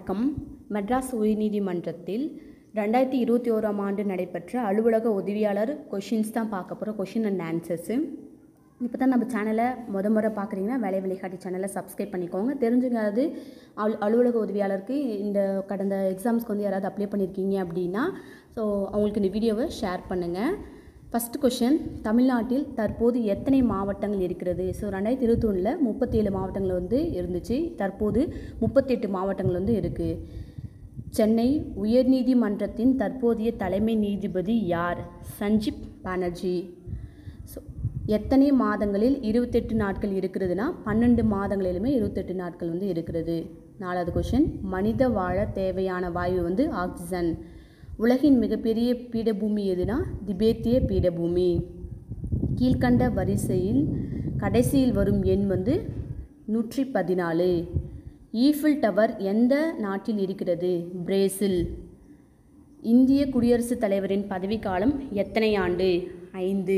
வணக்கம் மெட்ராஸ் உயர்நீதிமன்றத்தில் ரெண்டாயிரத்தி இருபத்தி ஓராம் ஆண்டு நடைபெற்ற அலுவலக உதவியாளர் கொஷின்ஸ் தான் பார்க்க போகிறோம் கொஷின் அண்ட் ஆன்சர்ஸு இப்போ தான் நம்ம சேனலை முத முறை பார்க்குறீங்கன்னா வேலை வழிகாட்டி சேனலை சப்ஸ்கிரைப் பண்ணிக்கோங்க தெரிஞ்சுக்காது அலு அலுவலக உதவியாளருக்கு இந்த கடந்த எக்ஸாம்ஸ்க்கு வந்து யாராவது அப்ளை பண்ணியிருக்கீங்க அப்படின்னா ஸோ அவங்களுக்கு இந்த வீடியோவை ஷேர் பண்ணுங்கள் ஃபஸ்ட் கொஷின் தமிழ்நாட்டில் தற்போது எத்தனை மாவட்டங்கள் இருக்கிறது ஸோ ரெண்டாயிரத்தி இருபத்தொன்னில் முப்பத்தேழு மாவட்டங்கள் வந்து இருந்துச்சு தற்போது முப்பத்தெட்டு மாவட்டங்கள் வந்து இருக்குது சென்னை உயர்நீதிமன்றத்தின் தற்போதைய தலைமை நீதிபதி யார் சஞ்சீப் பானர்ஜி ஸோ எத்தனை மாதங்களில் இருபத்தெட்டு நாட்கள் இருக்கிறதுனா பன்னெண்டு மாதங்களிலுமே இருபத்தெட்டு நாட்கள் வந்து இருக்கிறது நாலாவது கொஷின் மனித வாழ தேவையான வாயு வந்து ஆக்சிஜன் உலகின் மிகப்பெரிய பீடபூமி எதுனா திபேத்திய பீடபூமி கீழ்கண்ட வரிசையில் கடைசியில் வரும் எண் வந்து நூற்றி பதினாலு ஈஃபில் டவர் எந்த நாட்டில் இருக்கிறது பிரேசில் இந்திய குடியரசுத் தலைவரின் பதவிக்காலம் எத்தனை ஆண்டு ஐந்து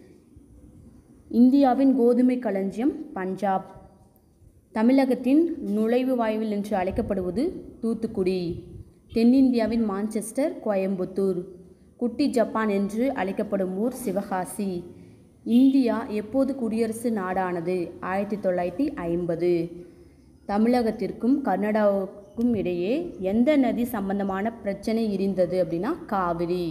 இந்தியாவின் கோதுமை களஞ்சியம் பஞ்சாப் தமிழகத்தின் நுழைவு வாயுவில் என்று அழைக்கப்படுவது தூத்துக்குடி தென்னிந்தியாவின் மான்செஸ்டர் கோயம்புத்தூர் குட்டி ஜப்பான் என்று அழைக்கப்படும் ஊர் சிவகாசி இந்தியா எப்போது குடியரசு நாடானது ஆயிரத்தி தொள்ளாயிரத்தி ஐம்பது தமிழகத்திற்கும் கர்நாடகாவுக்கும் இடையே எந்த நதி சம்பந்தமான பிரச்சனை இருந்தது அப்படின்னா காவிரி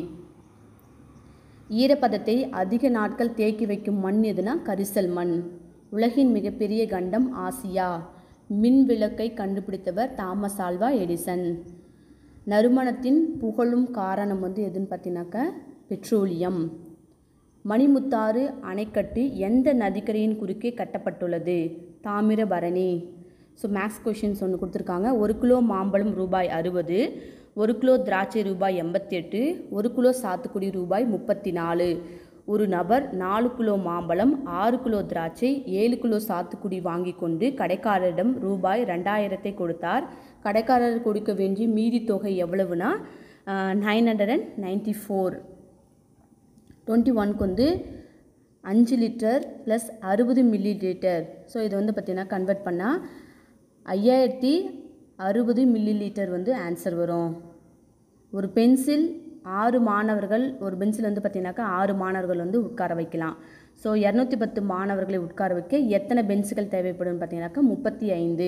ஈரப்பதத்தை அதிக நாட்கள் தேக்கி வைக்கும் மண் எதுனா கரிசல் மண் உலகின் மிகப்பெரிய கண்டம் ஆசியா மின் விளக்கை கண்டுபிடித்தவர் தாமஸ் ஆல்வா எடிசன் நறுமணத்தின் புகழும் காரணம் வந்து எதுன்னு பார்த்தீங்கன்னாக்க பெட்ரோலியம் மணிமுத்தாறு அணைக்கட்டு எந்த நதிக்கரையின் குறுக்கே கட்டப்பட்டுள்ளது தாமிரபரணி ஸோ மேக்ஸ் கொஷின்ஸ் ஒன்று கொடுத்துருக்காங்க ஒரு கிலோ மாம்பழம் ரூபாய் அறுபது ஒரு கிலோ திராட்சை ரூபாய் எண்பத்தி எட்டு ஒரு கிலோ சாத்துக்குடி ரூபாய் முப்பத்தி நாலு ஒரு நபர் நாலு கிலோ மாம்பழம் ஆறு கிலோ திராட்சை ஏழு கிலோ சாத்துக்குடி வாங்கி கொண்டு கடைக்காரரிடம் ரூபாய் ரெண்டாயிரத்தை கொடுத்தார் கடைக்காரர் கொடுக்க வேண்டிய மீதி தொகை எவ்வளவுனா nine hundred and ninety four twenty ஒன்க்கு வந்து அஞ்சு லிட்டர் ப்ளஸ் அறுபது மில்லி லிட்டர் ஸோ இது வந்து பார்த்திங்கன்னா கன்வெர்ட் பண்ணால் ஐயாயிரத்தி அறுபது மில்லி லிட்டர் வந்து ஆன்சர் வரும் ஒரு பென்சில் ஆறு மாணவர்கள் ஒரு பென்சில் வந்து பார்த்திங்கனாக்கா ஆறு மாணவர்கள் வந்து உட்கார வைக்கலாம் ஸோ இரநூத்தி பத்து மாணவர்களை உட்கார வைக்க எத்தனை பென்சுகள் தேவைப்படும் பார்த்தீங்கன்னாக்கா முப்பத்தி ஐந்து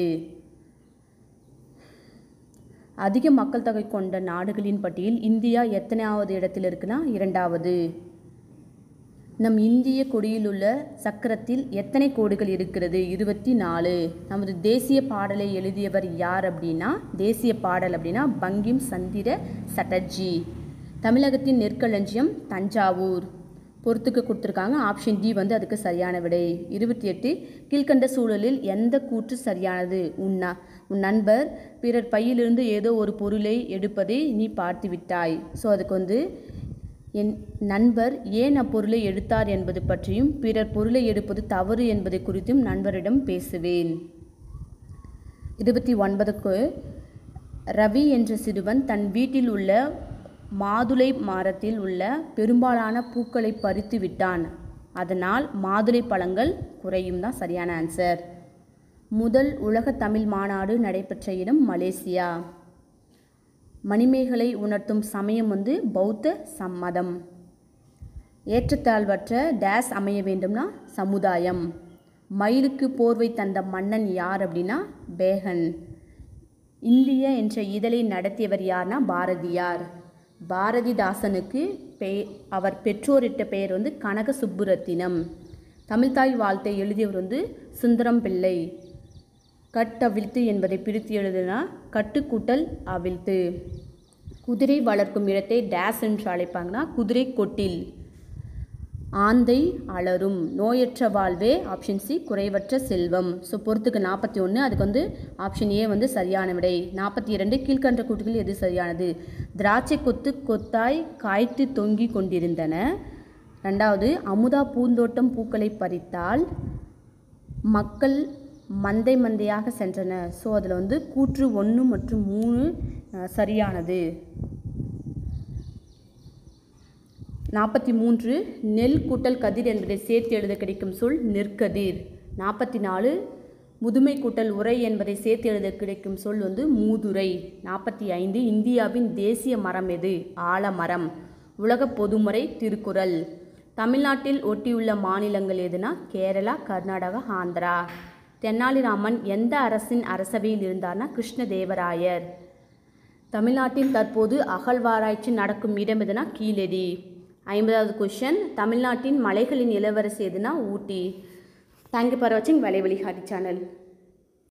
அதிக மக்கள் தொகை கொண்ட நாடுகளின் பட்டியல் இந்தியா எத்தனையாவது இடத்தில் இருக்குன்னா இரண்டாவது நம் இந்திய கொடியில் உள்ள சக்கரத்தில் எத்தனை கோடுகள் இருக்கிறது இருபத்தி நாலு நமது தேசிய பாடலை எழுதியவர் யார் அப்படின்னா தேசிய பாடல் அப்படின்னா பங்கிம் சந்திர சட்டர்ஜி தமிழகத்தின் நெற்களஞ்சியம் தஞ்சாவூர் பொறுத்துக்கு கொடுத்துருக்காங்க ஆப்ஷன் டி வந்து அதுக்கு சரியான விடை இருபத்தி எட்டு கீழ்கண்ட சூழலில் எந்த கூற்று சரியானது உன்னா உன் நண்பர் பிறர் பையிலிருந்து ஏதோ ஒரு பொருளை எடுப்பதை நீ பார்த்து விட்டாய் ஸோ அதுக்கு வந்து என் நண்பர் ஏன் அப்பொருளை எடுத்தார் என்பது பற்றியும் பிறர் பொருளை எடுப்பது தவறு என்பதை குறித்தும் நண்பரிடம் பேசுவேன் இருபத்தி ஒன்பதுக்கு ரவி என்ற சிறுவன் தன் வீட்டில் உள்ள மாதுளை மரத்தில் உள்ள பெரும்பாலான பூக்களை பறித்து விட்டான் அதனால் மாதுளை பழங்கள் குறையும் தான் சரியான ஆன்சர் முதல் உலக தமிழ் மாநாடு நடைபெற்ற இடம் மலேசியா மணிமேகலை உணர்த்தும் சமயம் வந்து பௌத்த சம்மதம் ஏற்றத்தாழ்வற்ற டேஸ் அமைய வேண்டும்னா சமுதாயம் மயிலுக்கு போர்வை தந்த மன்னன் யார் அப்படின்னா பேகன் இந்திய என்ற இதழை நடத்தியவர் யார்னா பாரதியார் பாரதிதாசனுக்கு பெ அவர் பெற்றோரிட்ட பெயர் வந்து கனக சுப்புரத்தினம் தமிழ்தாய் வாழ்த்தை எழுதியவர் வந்து சுந்தரம் பிள்ளை கட் அவிழ்த்து என்பதை பிரித்து எழுதுனா கட்டுக்கூட்டல் அவிழ்த்து குதிரை வளர்க்கும் இடத்தை டேஸ் என்று அழைப்பாங்கன்னா குதிரை கொட்டில் ஆந்தை அலரும் நோயற்ற வாழ்வே ஆப்ஷன் சி குறைவற்ற செல்வம் ஸோ பொறுத்துக்கு நாற்பத்தி ஒன்று அதுக்கு வந்து ஆப்ஷன் ஏ வந்து சரியான விடை நாற்பத்தி இரண்டு கீழ்கண்ட கூட்டுகள் எது சரியானது திராட்சை கொத்து கொத்தாய் காய்த்து தொங்கி கொண்டிருந்தன ரெண்டாவது அமுதா பூந்தோட்டம் பூக்களை பறித்தால் மக்கள் மந்தை மந்தையாக சென்றன ஸோ அதில் வந்து கூற்று ஒன்று மற்றும் மூணு சரியானது நாற்பத்தி மூன்று நெல் கூட்டல் கதிர் என்பதை சேர்த்து எழுத கிடைக்கும் சொல் நெற்கதிர் நாற்பத்தி நாலு முதுமை கூட்டல் உரை என்பதை சேர்த்து எழுத கிடைக்கும் சொல் வந்து மூதுரை நாற்பத்தி ஐந்து இந்தியாவின் தேசிய மரம் எது ஆலமரம் உலக பொதுமுறை திருக்குறள் தமிழ்நாட்டில் ஒட்டியுள்ள மாநிலங்கள் எதுனா கேரளா கர்நாடகா ஆந்திரா தென்னாலிராமன் எந்த அரசின் அரசவையில் இருந்தார்னா கிருஷ்ணதேவராயர் தமிழ்நாட்டில் தற்போது அகழ்வாராய்ச்சி நடக்கும் இடம் எதுனா கீழடி ஐம்பதாவது கொஷன் தமிழ்நாட்டின் மலைகளின் இளவரசி எதுனா ஊட்டி தேங்க்யூ ஃபார் வாட்சிங் வலைவழி ஹாரி சேனல்